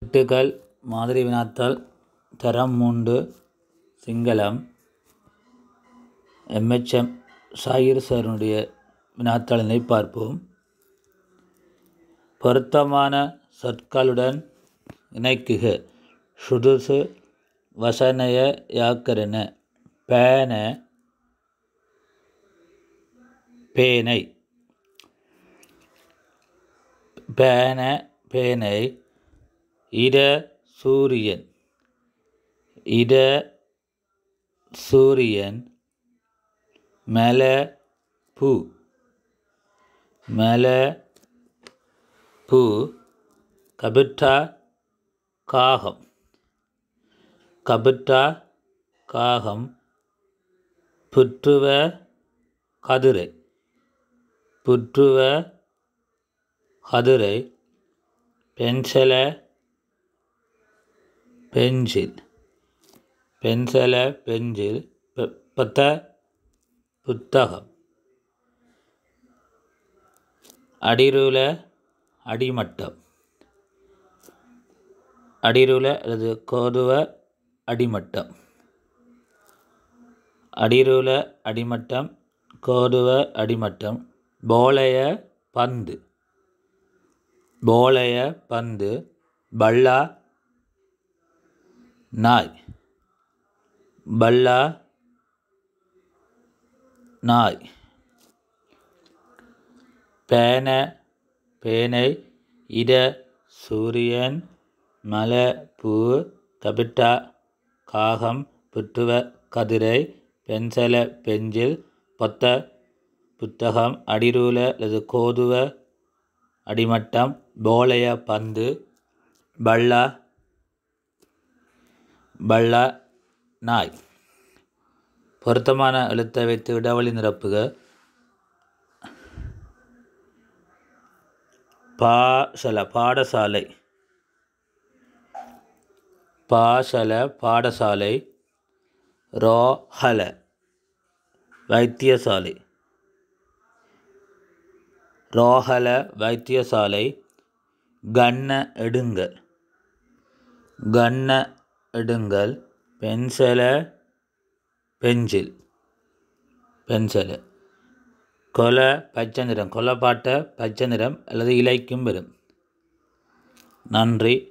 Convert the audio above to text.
எட்டுக்கள் மாதிரி வினாத்தாள் தரம் மூன்று சிங்களம் எம்எச்எம் சாயிர் சாருடைய வினாத்தாளினை பார்ப்போம் பொருத்தமான சொற்களுடன் இணைக்குக சுடுசு வசனய யாக்கரன பேன பேனை பேன பேனை இட சூரியன் இட சூரியன் மல பூ மல பூ கபிட்டா காகம் கபிட்டா காகம் புற்றுவ கதிரை புற்றுவ கதிரை பென்சில பென்சில் பென்சில பென்சில் பத்த புத்தகம் அடிருல அடிமட்டம் அடிருல அல்லது கோதுவ அடிமட்டம் அடிருல அடிமட்டம் கோதுவ அடிமட்டம் போலைய பந்து போலைய பந்து பல்லா நாய் பல்லா நாய் பேன பேனை இட சூரியன் மல பூ கபிட்டா காகம் புற்றுவ கதிரை பென்சல பெஞ்சில் பொத்த புத்தகம் அடிரூல அல்லது கோதுவ அடிமட்டம் போலைய பந்து பல்லா பல்லா நாய் பொருத்தமான எழுத்தை வைத்து இடைவெளி நிரப்புக பாசல பாடசாலை பாசல பாடசாலை ரோஹல வைத்தியசாலை ரோஹல வைத்தியசாலை கண்ண எடுங்கள் கண்ண எடுங்கள் பென்சில பெஞ்சில் பென்சில் கொலை பச்சை நிறம் கொலைப்பாட்ட பச்சை நிறம் அல்லது இலைக்கும் வரும் நன்றி